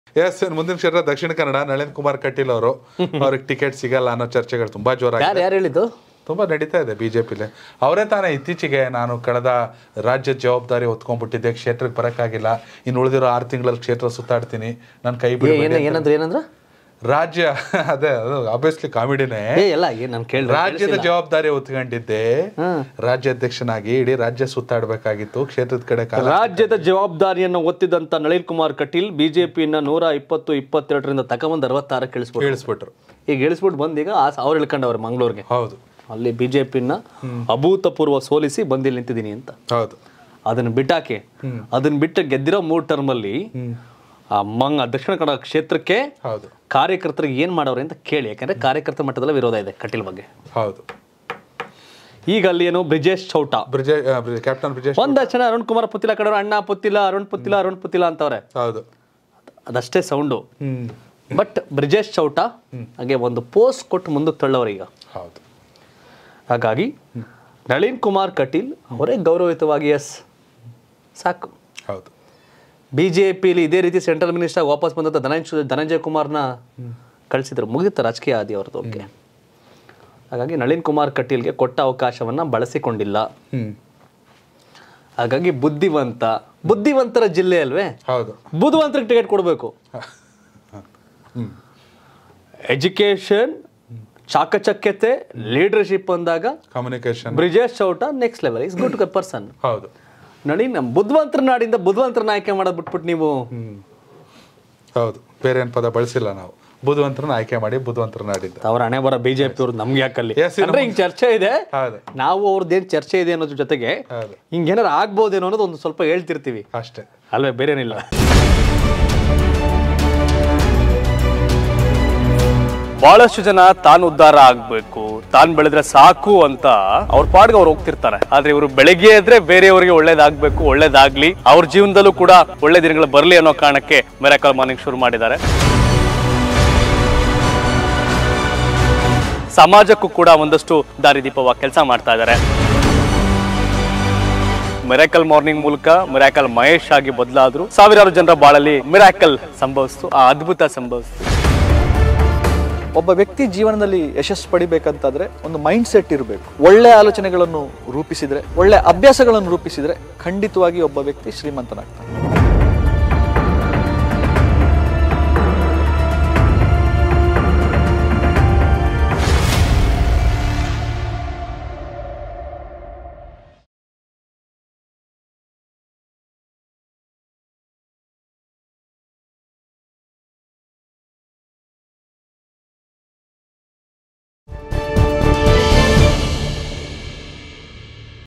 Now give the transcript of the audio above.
S ಮುಂದಿನ ಕ್ಷೇತ್ರ ದಕ್ಷಿಣ ಕನ್ನಡ ನಳಿನ್ ಕುಮಾರ್ ಕಟೀಲ್ ಅವರು ಅವ್ರಿಗೆ ಟಿಕೆಟ್ ಸಿಗಲ್ಲ ಅನ್ನೋ ಚರ್ಚೆಗಳು ತುಂಬಾ ಜೋರಾಗಿ ಯಾರು ಯಾರು ಹೇಳಿದ್ದು ತುಂಬಾ ನಡೀತಾ ಇದೆ ಬಿಜೆಪಿಲಿ ಅವರೇ ತಾನೇ ಇತ್ತೀಚೆಗೆ ನಾನು ಕಳೆದ ರಾಜ್ಯದ ಜವಾಬ್ದಾರಿ ಹೊತ್ಕೊಂಡ್ಬಿಟ್ಟಿದ್ದೆ ಕ್ಷೇತ್ರಕ್ಕೆ ಬರೋಕ್ಕಾಗಿಲ್ಲ ಇನ್ನು ಉಳಿದಿರೋ ಆರು ತಿಂಗಳಲ್ಲಿ ಕ್ಷೇತ್ರ ಸುತ್ತಾಡ್ತೀನಿ ನನ್ನ ಕೈ ಏ, ಬಿಡಬೇಡಿ ಏನ ಏನಂದ್ರೆ ಏನಂದ್ರ ರಾಜ್ಯ ಅದೇ ಅದು ಆಬ್ವಿಯಸ್ಲಿ ಕಾಮಿಡಿನೇ ಏ ಎಲ್ಲ ಏನ್ ನಾನು ಕೇಳಿ ರಾಜ್ಯದ ಜವಾಬ್ದಾರಿ ಹೊತ್ಕೊಂಡಿದ್ದೆ ರಾಜ್ಯಾಧ್ಯಕ್ಷನಾಗಿ ಇಡೀ ರಾಜ್ಯ ಸುತ್ತಾಡ್ಬೇಕಾಗಿತ್ತು ಕ್ಷೇತ್ರದ ಕಡೆ ಕಾಲ ರಾಜ್ಯದ ಜವಾಬ್ದಾರಿಯನ್ನು ಒತ್ತಿದಂತ ನಳಿನ್ ಕುಮಾರ್ ಕಟೀಲ್ ಬಿಜೆಪಿಯನ್ನ ನೂರ ಇಪ್ಪತ್ತು ಇಪ್ಪತ್ತೆರಡರಿಂದ ತಗೊಂಬಂದು ಅರವತ್ತಾರ ಕೇಳಿಸ್ಬಿಟ್ಟು ಕೇಳಿಸ್ಬಿಟ್ರು ಈಗ ಇಳಿಸ್ಬಿಟ್ಟು ಬಂದು ಈಗ ಆ- ಅವ್ರು ಇಳ್ಕೊಂಡವ್ರೆ ಮಂಗಳೂರಿಗೆ ಹೌದು ಅಲ್ಲಿ ಬಿಜೆಪಿನ ಅಭೂತಪೂರ್ವ ಸೋಲಿಸಿ ಬಂದಿಲ್ಲಿ ನಿಂತಿದ್ದೀನಿ ಅಂತ ಹೌದು ಅದನ್ನ ಬಿಟ್ಟಾಕೆ ಅದನ್ನ ಬಿಟ್ಟು ಗೆದ್ದಿರೋ ಮೂರ್ ಟರ್ಮ್ ಅಲ್ಲಿ ಆ ಮಂಗ ದಕ್ಷಿಣ ಕನ್ನಡ ಕ್ಷೇತ್ರಕ್ಕೆ ಹೌದು ಕಾರ್ಯಕರ್ತರಿಗೆ ಏನ್ ಮಾಡವ್ರೆ ಅಂತ ಕೇಳಿ ಯಾಕಂದ್ರೆ ಕಾರ್ಯಕರ್ತರ ಮಟ್ಟದಲ್ಲಿ ವಿರೋಧ ಇದೆ ಕಟೀಲ್ ಬಗ್ಗೆ ಹೌದು ಈಗ ಅಲ್ಲಿ ಏನು ಬ್ರಿಜೇಶ್ ಚೌಟ ಬ್ರಿಜೇ ಕ್ಯಾಪ್ಟನ್ ಬ್ರಿಜೇಶ್ ಒಂದಷ್ಟು ಜನ ಅರುಣ್ ಕುಮಾರ್ ಪುತ್ತಿಲ ಕಡೆಯವ್ರು ಅಣ್ಣ ಪುತ್ತಿಲ ಅರುಣ್ ಪುತ್ತಿಲ ಅರುಣ್ ಪುತ್ತಿಲ ಅಂತವ್ರೆ ಹೌದು ಅದಷ್ಟೇ sound hmm but Brijesh Chowta ಹಾಗೆ ಒಂದು ಪೋಸ್ಟ್ ಕೊಟ್ಟು ಮುಂದಕ್ಕೆ ತಳ್ಳವ್ರೆ ಈಗ ಹೌದು ಹಾಗಾಗಿ ನಳಿನ್ ಕುಮಾರ್ ಕಟೀಲ್ ಅವರೇ ಗೌರವಯುತವಾಗಿ ಎಸ್ ಸಾಕು ಹೌದು ಬಿ ಜೆ ಪಿಲಿ ಇದೇ ರೀತಿ ಸೆಂಟ್ರಲ್ ಮಿನಿಸ್ಟರ್ ವಾಪಸ್ ಬಂದಂಥ ಧನಂಜಯ ಧನಂಜಯ ಕುಮಾರ್ನ ಕಳಿಸಿದ್ರು ಮುಗಿತ ರಾಜಕೀಯ ಆದಿ ಅವ್ರದ್ದು ಓಕೆ ಹಾಗಾಗಿ ನಳಿನ್ ಕುಮಾರ್ ಕಟೀಲ್ಗೆ ಕೊಟ್ಟ ಅವಕಾಶವನ್ನ ಬಳಸಿಕೊಂಡಿಲ್ಲ ಹ್ಮ್ ಹಾಗಾಗಿ ಬುದ್ಧಿವಂತ ಬುದ್ಧಿವಂತರ ಜಿಲ್ಲೆ ಅಲ್ವೇ ಹೌದು ಬುದ್ಧಿವಂತರಿಗೆ ಟಿಕೆಟ್ ಕೊಡಬೇಕು ಹ್ಮ್ ಎಜುಕೇಶನ್ ಚಾಕಚಕ್ಯತೆ ಲೀಡರ್ಶಿಪ್ ಅಂದಾಗ communication Brijesh Chowta next level is good person ಹೌದು ನಡಿ ನಮ್ಮ ಬುದ್ಧಿವಂತರ ನಾಡಿಂದ ಬುದ್ಧಿವಂತರನ್ನ ಆಯ್ಕೆ ಮಾಡೋದು ಬಿಟ್ಬಿಟ್ಟು ನೀವು ಹ್ಮ್ ಹೌದು ಬೇರೆ ಏನ್ ಪದ ಬಳಸಿಲ್ಲ ನಾವು ಬುದ್ಧಿವಂತರನ್ನ ಆಯ್ಕೆ ಮಾಡಿ ಬುದ್ಧಿವಂತರನ್ನ ಆಡಿದ್ದ ಅವ್ರ ಹಣೆ ಬರೋ ಬಿಜೆಪಿ ಅವ್ರು ನಮ್ಗೆ ಯಾಕಲ್ಲಿ Yes, ಇನ್ನು ಅಂದ್ರೆ ಹಿಂಗ್ ಚರ್ಚೆ ಇದೆ ಹೌದು ನಾವು ಅವ್ರದ್ದೇನ್ ಚರ್ಚೆ ಇದೆ ಅನ್ನೋದ್ರ ಜೊತೆಗೆ ಹೌದು ಹಿಂಗೇನಾರು ಆಗ್ಬೋದೇನೋ ಅನ್ನೋದು ಒಂದು ಸ್ವಲ್ಪ ಹೇಳ್ತಿರ್ತೀವಿ ಅಷ್ಟೇ ಅಲ್ವೇ ಬೇರೇನಿಲ್ಲ ಬಹಳಷ್ಟು ಜನ ತಾನು ಉದ್ಧಾರ ಆಗ್ಬೇಕು ತಾನು ಬೆಳೆದ್ರೆ ಸಾಕು ಅಂತ ಅವ್ರ ಪಾಡ್ಗೆ ಅವ್ರು ಹೋಗ್ತಿರ್ತಾರೆ ಆದ್ರೆ ಇವರು ಬೆಳಗ್ಗೆ ಎದ್ರೆ ಬೇರೆಯವರಿಗೆ ಒಳ್ಳೇದಾಗ್ಬೇಕು ಒಳ್ಳೇದಾಗ್ಲಿ ಅವ್ರ ಜೀವನದಲ್ಲೂ ಕೂಡ ಒಳ್ಳೆ ದಿನಗಳು ಬರ್ಲಿ ಅನ್ನೋ ಕಾರಣಕ್ಕೆ ಮೆರಾಕಲ್ ಮಾರ್ನಿಂಗ್ ಶುರು ಮಾಡಿದ್ದಾರೆ ಸಮಾಜಕ್ಕೂ ಕೂಡ ಒಂದಷ್ಟು ದಾರಿದೀಪವಾಗಿ ಕೆಲಸ ಮಾಡ್ತಾ ಇದ್ದಾರೆ ಮಿರಾಕಲ್ ಮಾರ್ನಿಂಗ್ ಮೂಲಕ ಮಿರಾಕಲ್ ಮಹೇಶ್ ಆಗಿ ಬದಲಾದ್ರು ಸಾವಿರಾರು ಜನರ ಬಾಳಲ್ಲಿ ಮಿರಾಕಲ್ ಸಂಭವಿಸ್ತು ಆ ಅದ್ಭುತ ಸಂಭವಿಸ್ತು ಒಬ್ಬ ವ್ಯಕ್ತಿ ಜೀವನದಲ್ಲಿ ಯಶಸ್ಸು ಪಡಿಬೇಕಂತಾದ್ರೆ ಒಂದು ಮೈಂಡ್ ಸೆಟ್ ಇರಬೇಕು ಒಳ್ಳೆ ಆಲೋಚನೆಗಳನ್ನು ರೂಪಿಸಿದ್ರೆ ಒಳ್ಳೆ ಅಭ್ಯಾಸಗಳನ್ನು ರೂಪಿಸಿದ್ರೆ ಖಂಡಿತವಾಗಿ ಒಬ್ಬ ವ್ಯಕ್ತಿ ಶ್ರೀಮಂತನಾಗ್ತಾನೆ